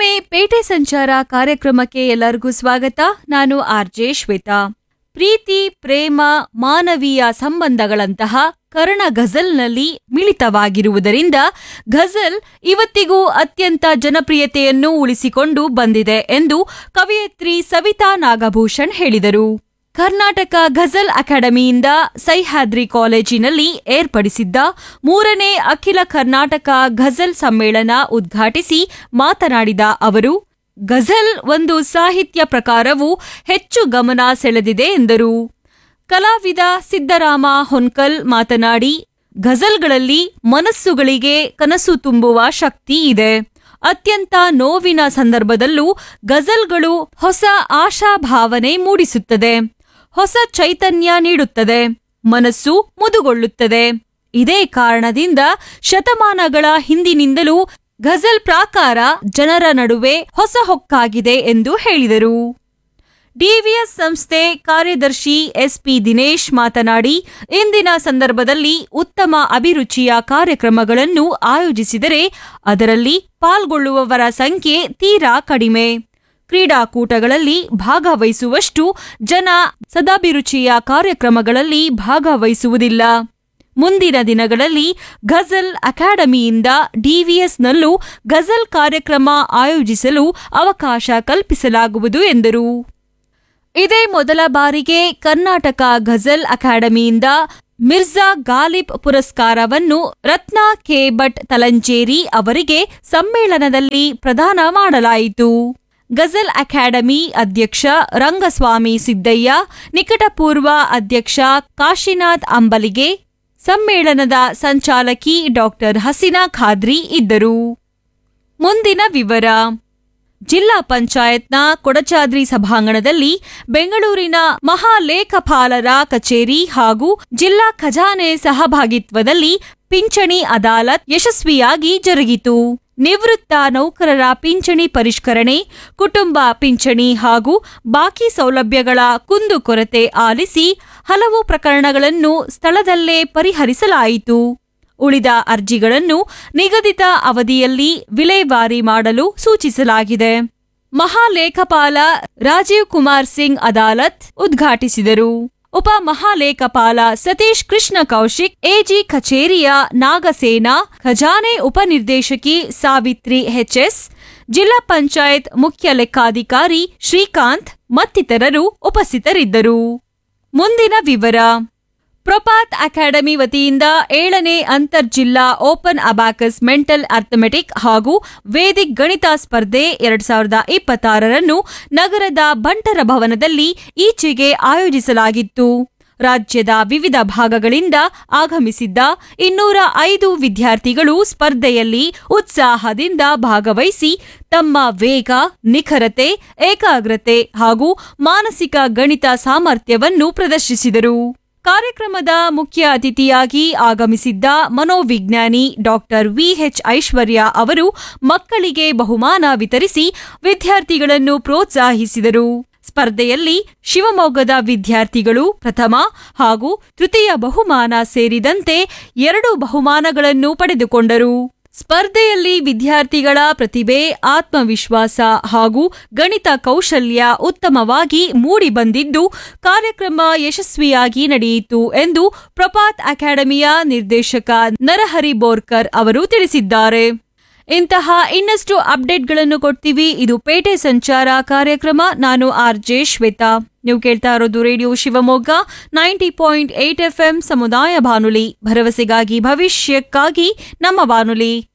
ಮತ್ತೊಮ್ಮೆ ಪೇಟೆ ಸಂಚಾರ ಕಾರ್ಯಕ್ರಮಕ್ಕೆ ಎಲ್ಲರಿಗೂ ಸ್ವಾಗತ ನಾನು ಆರ್ಜೆ ಶ್ವೇತಾ ಪ್ರೀತಿ ಪ್ರೇಮ ಮಾನವೀಯ ಸಂಬಂಧಗಳಂತಹ ಕರ್ಣ ಘಜಲ್ನಲ್ಲಿ ಮಿಳಿತವಾಗಿರುವುದರಿಂದ ಘಜಲ್ ಇವತ್ತಿಗೂ ಅತ್ಯಂತ ಜನಪ್ರಿಯತೆಯನ್ನು ಉಳಿಸಿಕೊಂಡು ಬಂದಿದೆ ಎಂದು ಕವಯತ್ರಿ ಸವಿತಾ ನಾಗಭೂಷಣ್ ಹೇಳಿದರು ಕರ್ನಾಟಕ ಘಜಲ್ ಅಕಾಡೆಮಿಯಿಂದ ಸಹ್ಯಾದ್ರಿ ಕಾಲೇಜಿನಲ್ಲಿ ಏರ್ಪಡಿಸಿದ್ದ ಮೂರನೇ ಅಖಿಲ ಕರ್ನಾಟಕ ಘಜಲ್ ಸಮ್ಮೇಳನ ಉದ್ಘಾಟಿಸಿ ಮಾತನಾಡಿದ ಅವರು ಗಜಲ್ ಒಂದು ಸಾಹಿತ್ಯ ಪ್ರಕಾರವು ಹೆಚ್ಚು ಗಮನ ಸೆಳೆದಿದೆ ಎಂದರು ಕಲಾವಿದ ಸಿದ್ದರಾಮ ಹೊನ್ಕಲ್ ಮಾತನಾಡಿ ಗಜಲ್ಗಳಲ್ಲಿ ಮನಸ್ಸುಗಳಿಗೆ ಕನಸು ತುಂಬುವ ಶಕ್ತಿ ಇದೆ ಅತ್ಯಂತ ನೋವಿನ ಸಂದರ್ಭದಲ್ಲೂ ಗಜಲ್ಗಳು ಹೊಸ ಆಶಾಭಾವನೆ ಮೂಡಿಸುತ್ತದೆ ಹೊಸ ಚೈತನ್ಯ ನೀಡುತ್ತದೆ ಮನಸ್ಸು ಮುದುಗೊಳ್ಳುತ್ತದೆ ಇದೇ ಕಾರಣದಿಂದ ಶತಮಾನಗಳ ಹಿಂದಿನಿಂದಲೂ ಗಜಲ್ ಪ್ರಾಕಾರ ಜನರ ನಡುವೆ ಹೊಸ ಹೊಕ್ಕಾಗಿದೆ ಎಂದು ಹೇಳಿದರು ಡಿವಿಎಸ್ ಸಂಸ್ಥೆ ಕಾರ್ಯದರ್ಶಿ ಎಸ್ಪಿ ದಿನೇಶ್ ಮಾತನಾಡಿ ಇಂದಿನ ಸಂದರ್ಭದಲ್ಲಿ ಉತ್ತಮ ಅಭಿರುಚಿಯ ಕಾರ್ಯಕ್ರಮಗಳನ್ನು ಆಯೋಜಿಸಿದರೆ ಅದರಲ್ಲಿ ಪಾಲ್ಗೊಳ್ಳುವವರ ಸಂಖ್ಯೆ ತೀರಾ ಕಡಿಮೆ ಕ್ರೀಡಾಕೂಟಗಳಲ್ಲಿ ಭಾಗವಹಿಸುವಷ್ಟು ಜನ ಸದಾಭಿರುಚಿಯ ಕಾರ್ಯಕ್ರಮಗಳಲ್ಲಿ ಭಾಗವಹಿಸುವುದಿಲ್ಲ ಮುಂದಿನ ದಿನಗಳಲ್ಲಿ ಗಜಲ್ ಅಕಾಡೆಮಿಯಿಂದ ಡಿವಿಎಸ್ನಲ್ಲೂ ಗಜಲ್ ಕಾರ್ಯಕ್ರಮ ಆಯೋಜಿಸಲು ಅವಕಾಶ ಕಲ್ಪಿಸಲಾಗುವುದು ಎಂದರು ಇದೇ ಮೊದಲ ಬಾರಿಗೆ ಕರ್ನಾಟಕ ಗಜಲ್ ಅಕಾಡೆಮಿಯಿಂದ ಮಿರ್ಜಾ ಗಾಲಿಬ್ ಪುರಸ್ಕಾರವನ್ನು ರತ್ನ ಕೆ ಭಟ್ ತಲಂಚೇರಿ ಅವರಿಗೆ ಸಮ್ಮೇಳನದಲ್ಲಿ ಪ್ರದಾನ ಮಾಡಲಾಯಿತು ಗಜಲ್ ಅಕಾಡೆಮಿ ಅಧ್ಯಕ್ಷ ರಂಗಸ್ವಾಮಿ ಸಿದ್ದಯ್ಯ ನಿಕಟಪೂರ್ವ ಅಧ್ಯಕ್ಷ ಕಾಶಿನಾಥ್ ಅಂಬಲಿಗೆ ಸಮ್ಮೇಳನದ ಸಂಚಾಲಕಿ ಡಾಕ್ಟರ್ ಹಸೀನಾ ಖಾದ್ರಿ ಇದ್ದರು ಮುಂದಿನ ವಿವರ ಜಿಲ್ಲಾ ಪಂಚಾಯತ್ನ ಕೊಡಚಾದ್ರಿ ಸಭಾಂಗಣದಲ್ಲಿ ಬೆಂಗಳೂರಿನ ಮಹಾಲೇಖಪಾಲರ ಕಚೇರಿ ಹಾಗೂ ಜಿಲ್ಲಾ ಖಜಾನೆ ಸಹಭಾಗಿತ್ವದಲ್ಲಿ ಪಿಂಚಣಿ ಅದಾಲತ್ ಯಶಸ್ವಿಯಾಗಿ ಜರುಗಿತು ನಿವೃತ್ತ ನೌಕರರ ಪಿಂಚಣಿ ಪರಿಷ್ಕರಣೆ ಕುಟುಂಬ ಪಿಂಚಣಿ ಹಾಗೂ ಬಾಕಿ ಸೌಲಭ್ಯಗಳ ಕುಂದುಕೊರತೆ ಆಲಿಸಿ ಹಲವು ಪ್ರಕರಣಗಳನ್ನು ಸ್ಥಳದಲ್ಲೇ ಪರಿಹರಿಸಲಾಯಿತು ಉಳಿದ ಅರ್ಜಿಗಳನ್ನು ನಿಗದಿತ ಅವಧಿಯಲ್ಲಿ ವಿಲೇವಾರಿ ಮಾಡಲು ಸೂಚಿಸಲಾಗಿದೆ ಮಹಾಲೇಖಪಾಲ ರಾಜೀವ್ ಕುಮಾರ್ ಸಿಂಗ್ ಅದಾಲತ್ ಉದ್ಘಾಟಿಸಿದರು ಉಪ ಮಹಾಲೇಖಪಾಲ ಸತೀಶ್ ಕೃಷ್ಣ ಕೌಶಿಕ್ ಎಜಿ ಕಚೇರಿಯ ನಾಗಸೇನಾ ಖಜಾನೆ ಉಪನಿರ್ದೇಶಕಿ ಸಾವಿತ್ರಿ ಎಚ್ಎಸ್ ಜಿಲ್ಲಾ ಪಂಚಾಯತ್ ಮುಖ್ಯ ಲೆಕ್ಕಾಧಿಕಾರಿ ಶ್ರೀಕಾಂತ್ ಮತ್ತಿತರರು ಉಪಸ್ಥಿತರಿದ್ದರು ಮುಂದಿನ ವಿವರ ಪ್ರೊಪಾತ್ ಅಕಾಡೆಮಿ ವತಿಯಿಂದ ಏಳನೇ ಅಂತರ್ಜಿಲ್ಲಾ ಓಪನ್ ಅಬಾಕಸ್ ಮೆಂಟಲ್ ಅರ್ಥಮೆಟಿಕ್ ಹಾಗೂ ವೇದಿಕ್ ಗಣಿತ ಸ್ಪರ್ಧೆ ಎರಡ್ ಸಾವಿರದ ಇಪ್ಪತ್ತಾರರನ್ನು ನಗರದ ಬಂಟರ ಭವನದಲ್ಲಿ ಈಚೆಗೆ ಆಯೋಜಿಸಲಾಗಿತ್ತು ರಾಜ್ಯದ ವಿವಿಧ ಭಾಗಗಳಿಂದ ಆಗಮಿಸಿದ್ದ ಇನ್ನೂರ ಐದು ವಿದ್ಯಾರ್ಥಿಗಳು ಸ್ಪರ್ಧೆಯಲ್ಲಿ ಉತ್ಸಾಹದಿಂದ ಭಾಗವಹಿಸಿ ತಮ್ಮ ವೇಗ ನಿಖರತೆ ಏಕಾಗ್ರತೆ ಹಾಗೂ ಮಾನಸಿಕ ಗಣಿತ ಸಾಮರ್ಥ್ಯವನ್ನು ಪ್ರದರ್ಶಿಸಿದರು ಕಾರ್ಯಕ್ರಮದ ಮುಖ್ಯ ಅತಿಥಿಯಾಗಿ ಆಗಮಿಸಿದ್ದ ಮನೋವಿಜ್ಞಾನಿ ಡಾಕ್ಟರ್ ವಿಎಚ್ ಐಶ್ವರ್ಯ ಅವರು ಮಕ್ಕಳಿಗೆ ಬಹುಮಾನ ವಿತರಿಸಿ ವಿದ್ಯಾರ್ಥಿಗಳನ್ನು ಪ್ರೋತ್ಸಾಹಿಸಿದರು ಸ್ಪರ್ಧೆಯಲ್ಲಿ ಶಿವಮೊಗ್ಗದ ವಿದ್ಯಾರ್ಥಿಗಳು ಪ್ರಥಮ ಹಾಗೂ ತೃತೀಯ ಬಹುಮಾನ ಸೇರಿದಂತೆ ಎರಡು ಬಹುಮಾನಗಳನ್ನು ಪಡೆದುಕೊಂಡರು ಸ್ಪರ್ಧೆಯಲ್ಲಿ ವಿದ್ಯಾರ್ಥಿಗಳ ಪ್ರತಿಭೆ ಆತ್ಮವಿಶ್ವಾಸ ಹಾಗೂ ಗಣಿತ ಕೌಶಲ್ಯ ಉತ್ತಮವಾಗಿ ಮೂಡಿಬಂದಿದ್ದು ಕಾರ್ಯಕ್ರಮ ಯಶಸ್ವಿಯಾಗಿ ನಡೆಯಿತು ಎಂದು ಪ್ರಪಾತ್ ಅಕಾಡೆಮಿಯ ನಿರ್ದೇಶಕ ನರಹರಿ ಬೋರ್ಕರ್ ಅವರು ತಿಳಿಸಿದ್ದಾರೆ ಇಂತಹ ಇನ್ನಷ್ಟು ಅಪ್ಡೇಟ್ಗಳನ್ನು ಕೊಡ್ತೀವಿ ಇದು ಪೇಟೆ ಸಂಚಾರ ಕಾರ್ಯಕ್ರಮ ನಾನು ಆರ್ ಜೆ ಶ್ವೇತಾ ನೀವು ಕೇಳ್ತಾ ಇರೋದು radio Shivamogga ninety point eight FM ಸಮುದಾಯ ಬಾನುಲಿ ಭರವಸೆಗಾಗಿ ಭವಿಷ್ಯಕ್ಕಾಗಿ ನಮ್ಮ ಬಾನುಲಿ